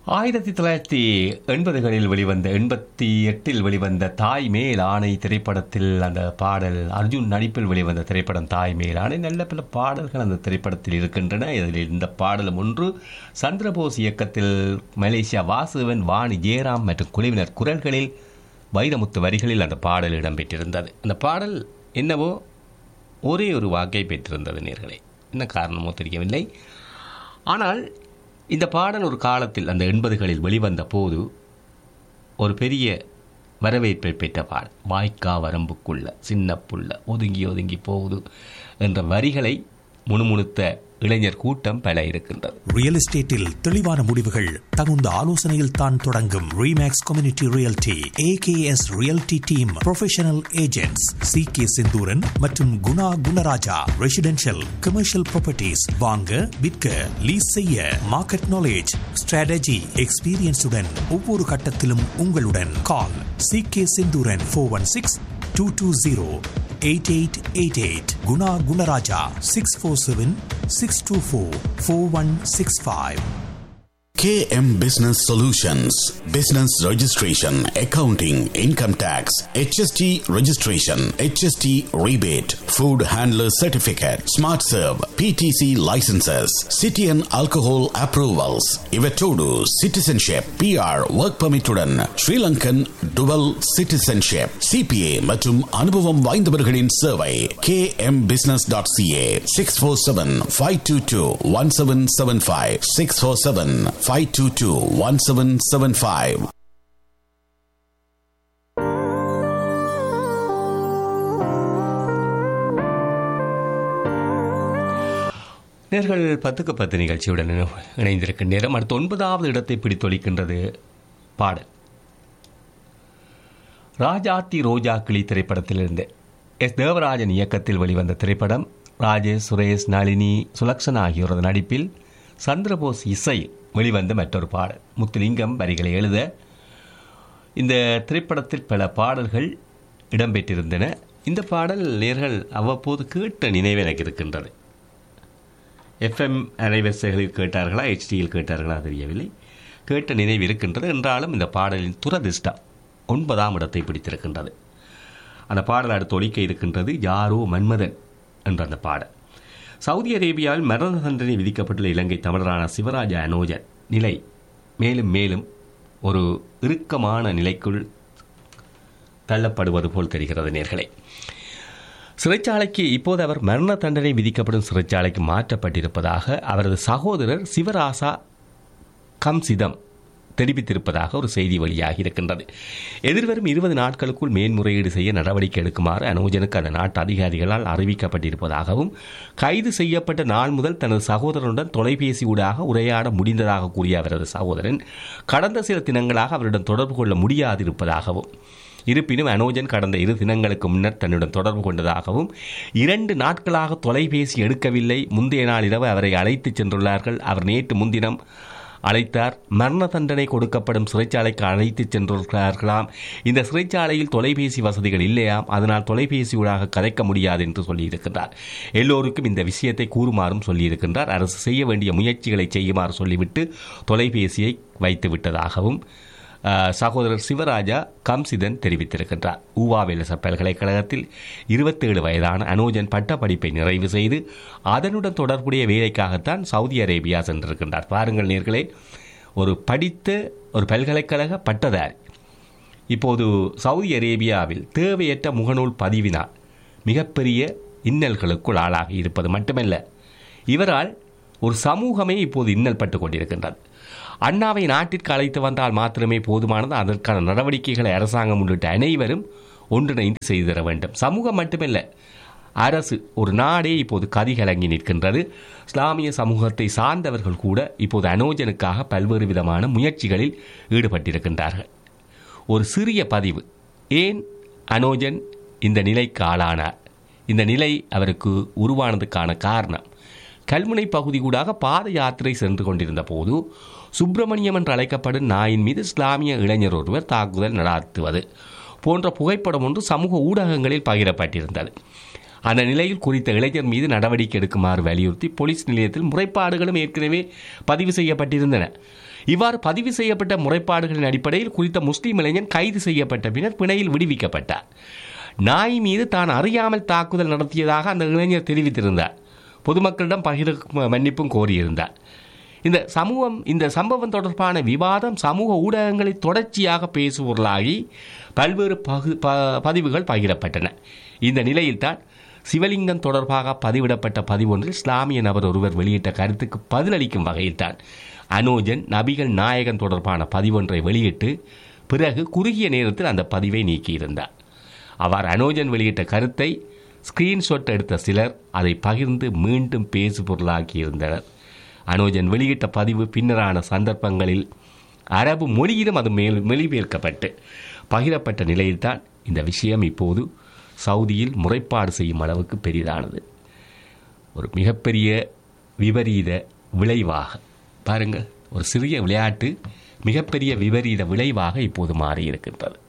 ஆயிரத்தி தொள்ளாயிரத்தி எண்பதுகளில் வெளிவந்த எண்பத்தி எட்டில் வெளிவந்த தாய் மேல் ஆணை திரைப்படத்தில் அந்த பாடல் அர்ஜுன் நடிப்பில் வெளிவந்த திரைப்படம் தாய் மேல் ஆணை நல்ல பல பாடல்கள் அந்த திரைப்படத்தில் இருக்கின்றன இதில் இந்த பாடலும் ஒன்று சந்திரபோஸ் இயக்கத்தில் மலேசியா வாசுவன் வாணி ஜெயராம் மற்றும் குழுவினர் குரல்களில் வைரமுத்து வரிகளில் அந்த பாடல் இடம்பெற்றிருந்தது அந்த பாடல் என்னவோ ஒரே ஒரு வாக்கை பெற்றிருந்தது நேர்களே என்ன காரணமோ தெரியவில்லை ஆனால் இந்த பாடல் ஒரு காலத்தில் அந்த எண்பதுகளில் வெளிவந்த போது ஒரு பெரிய வரவேற்பை பெற்ற பாடல் வாய்க்கா வரம்புக்குள்ள சின்ன புள்ள ஒதுங்கி ஒதுங்கி போகுது என்ற வரிகளை முணுமுணுத்த இளைஞர் கூட்டம் பல இருக்கின்றது ரியல் எஸ்டேட்டில் தெளிவான முடிவுகள் தகுந்த ஆலோசனையில் தான் தொடங்கும் Remax community realty AKS realty team professional agents C K Senthuran மற்றும் Guna Gunaraja residential commercial properties வாங்க விற்க லீஸ் செய்ய மார்க்கெட் நாலேஜ் ஸ்ட்ராட்டஜி எக்ஸ்பீரியன்ஸுடன் ஒவ்வொரு கட்டத்திலும் உங்களுடன் call C K Senthuran four one six two two zero eight eight eight eight Guna Gunaraja six four seven six two four four one six five KM Business Solutions Business Registration, Accounting, Income Tax, HST Registration, HST Rebate, Food Handler Certificate, Smart Serve, PTC Licenses, City and Alcohol Approvals, Ivetodu Citizenship, PR Work Permit உடன் Sri Lankan Dual Citizenship, CPA மற்றும் அனுபவம் வாய்ந்தவர்களின் சேவை kmbusiness.ca 647-522-1775 647-522-1775 நேர்கள் பத்துக்கு பத்து நிகழ்ச்சியுடன் இணைந்திருக்கும் நேரம் அடுத்த ஒன்பதாவது இடத்தை பிடித்தொழிக்கின்றது பாடல் ராஜாத்தி ரோஜா கிளி திரைப்படத்திலிருந்து எஸ் தேவராஜன் இயக்கத்தில் வெளிவந்த திரைப்படம் ராஜேஷ் சுரேஷ் நளினி சுலக்ஷன் ஆகியோரது நடிப்பில் சந்திரபோஸ் இசை வெளிவந்த மற்றொரு பாடல் முத்துலிங்கம் வரிகளை எழுத இந்த திரைப்படத்தில் பல பாடல்கள் இடம்பெற்றிருந்தன இந்த பாடல் நேர்கள் அவ்வப்போது கேட்ட நினைவு எனக்கு இருக்கின்றது எஃப்எம் அலைவரிசைகளில் கேட்டார்களா ஹெச்டியில் கேட்டார்களா தெரியவில்லை கேட்ட நினைவு இருக்கின்றது என்றாலும் இந்த பாடலின் துரதிர்ஷ்டம் ஒன்பதாம் இடத்தை பிடித்திருக்கின்றது அந்த பாடல் அடுத்து ஒழிக்க இருக்கின்றது யாரோ மன்மதன் என்ற அந்த பாடல் சவுதி அரேபியாவில் மரண தண்டனை விதிக்கப்பட்டுள்ள இலங்கை தமிழரான சிவராஜ அனோஜன் நிலை மேலும் மேலும் ஒரு இறுக்கமான நிலைக்குள் தள்ளப்படுவது போல் தெரிகிறது நேர்களே சிறைச்சாலைக்கு இப்போது அவர் மரண தண்டனை விதிக்கப்படும் சிறைச்சாலைக்கு மாற்றப்பட்டிருப்பதாக அவரது சகோதரர் சிவராசா கம்சிதம் தெரிவித்திருப்பதாக ஒரு செய்தி வெளியாகி இருக்கின்றது எதிர்வரும் இருபது நாட்களுக்குள் மேன்முறையீடு செய்ய நடவடிக்கை எடுக்குமாறு அனோஜனுக்கு அந்த நாட்டு அதிகாரிகளால் அறிவிக்கப்பட்டிருப்பதாகவும் கைது செய்யப்பட்ட நாள் முதல் தனது சகோதரனுடன் தொலைபேசி ஊடாக உரையாட முடிந்ததாக கூறிய அவரது சகோதரன் கடந்த சில தினங்களாக அவரிடம் தொடர்பு கொள்ள முடியாதிருப்பதாகவும் இருப்பினும் அனோஜன் கடந்த இரு தினங்களுக்கு முன்னர் தன்னுடன் தொடர்பு கொண்டதாகவும் இரண்டு நாட்களாக தொலைபேசி எடுக்கவில்லை முந்தைய நாள் இரவு அவரை அழைத்துச் சென்றுள்ளார்கள் அவர் நேற்று முன்தினம் அழைத்தார் மரண தண்டனை கொடுக்கப்படும் சிறைச்சாலைக்கு அழைத்துச் சென்றுள்ளார்களாம் இந்த சிறைச்சாலையில் தொலைபேசி வசதிகள் இல்லையாம் அதனால் தொலைபேசியூடாக கதைக்க முடியாது என்று சொல்லியிருக்கின்றார் எல்லோருக்கும் இந்த விஷயத்தை கூறுமாறும் சொல்லியிருக்கின்றார் அரசு செய்ய வேண்டிய முயற்சிகளை செய்யுமாறு சொல்லிவிட்டு தொலைபேசியை வைத்து விட்டதாகவும் சகோதரர் சிவராஜா கம்சிதன் தெரிவித்திருக்கின்றார் ஊவாவேலச பல்கலைக்கழகத்தில் இருபத்தேழு வயதான அனோஜன் பட்ட படிப்பை நிறைவு செய்து அதனுடன் தொடர்புடைய வேலைக்காகத்தான் சவுதி அரேபியா சென்றிருக்கின்றார் பாருங்கள் நேர்களே ஒரு படித்த ஒரு பல்கலைக்கழக பட்டதாரி இப்போது சவுதி அரேபியாவில் தேவையற்ற முகநூல் பதிவினால் மிகப்பெரிய இன்னல்களுக்குள் ஆளாகி இருப்பது மட்டுமல்ல இவரால் ஒரு சமூகமே இப்போது இன்னல் பட்டு கொண்டிருக்கின்றது அண்ணாவை நாட்டிற்கு அழைத்து வந்தால் மாத்திரமே போதுமானது அதற்கான நடவடிக்கைகளை அரசாங்கம் உள்ளிட்ட அனைவரும் ஒன்றிணைந்து செய்து தர வேண்டும் சமூகம் மட்டுமல்ல அரசு ஒரு நாடே இப்போது கதிகலங்கி நிற்கின்றது இஸ்லாமிய சமூகத்தை சார்ந்தவர்கள் கூட இப்போது அனோஜனுக்காக பல்வேறு விதமான முயற்சிகளில் ஈடுபட்டிருக்கின்றார்கள் ஒரு சிறிய பதிவு ஏன் அனோஜன் இந்த நிலைக்கு ஆளானார் இந்த நிலை அவருக்கு உருவானதுக்கான காரணம் கல்முனை பகுதி கூடாக பாத யாத்திரை சென்று கொண்டிருந்த போது சுப்பிரமணியம் என்று அழைக்கப்படும் நாயின் மீது இஸ்லாமிய இளைஞர் ஒருவர் தாக்குதல் நடாத்துவது போன்ற புகைப்படம் ஒன்று சமூக ஊடகங்களில் பகிரப்பட்டிருந்தது அந்த நிலையில் குறித்த இளைஞர் மீது நடவடிக்கை எடுக்குமாறு வலியுறுத்தி போலீஸ் நிலையத்தில் முறைப்பாடுகளும் ஏற்கனவே பதிவு செய்யப்பட்டிருந்தன இவ்வாறு பதிவு செய்யப்பட்ட முறைப்பாடுகளின் அடிப்படையில் குறித்த முஸ்லீம் இளைஞன் கைது செய்யப்பட்ட பின்னர் பிணையில் விடுவிக்கப்பட்டார் நாய் மீது தான் அறியாமல் தாக்குதல் நடத்தியதாக அந்த இளைஞர் தெரிவித்திருந்தார் பொதுமக்களிடம் பகிர மன்னிப்பும் கோரியிருந்தார் இந்த சமூகம் இந்த சம்பவம் தொடர்பான விவாதம் சமூக ஊடகங்களில் தொடர்ச்சியாக பேசுபொருளாகி பல்வேறு பகு ப- பதிவுகள் பகிரப்பட்டன இந்த நிலையில்தான் சிவலிங்கம் தொடர்பாக பதிவிடப்பட்ட பதிவொன்றில் இஸ்லாமிய நபர் ஒருவர் வெளியிட்ட கருத்துக்கு பதிலளிக்கும் வகையில்தான் அனோஜன் நபிகள் நாயகன் தொடர்பான பதிவொன்றை வெளியிட்டு பிறகு குறுகிய நேரத்தில் அந்த பதிவை நீக்கியிருந்தார் அவர் அனோஜன் வெளியிட்ட கருத்தை ஸ்கிரீன்ஷாட் எடுத்த சிலர் அதை பகிர்ந்து மீண்டும் பேசு பொருளாக்கியிருந்தனர் அனோஜன் வெளியிட்ட பதிவு பின்னரான சந்தர்ப்பங்களில் அரபு மொழியிலும் அது மேல் மொழிபெயர்க்கப்பட்டு பகிரப்பட்ட நிலையில்தான் இந்த விஷயம் இப்போது சவுதியில் முறைப்பாடு செய்யும் அளவுக்கு பெரிதானது ஒரு மிகப்பெரிய விபரீத விளைவாக பாருங்கள் ஒரு சிறிய விளையாட்டு மிகப்பெரிய விபரீத விளைவாக இப்போது மாறியிருக்கின்றது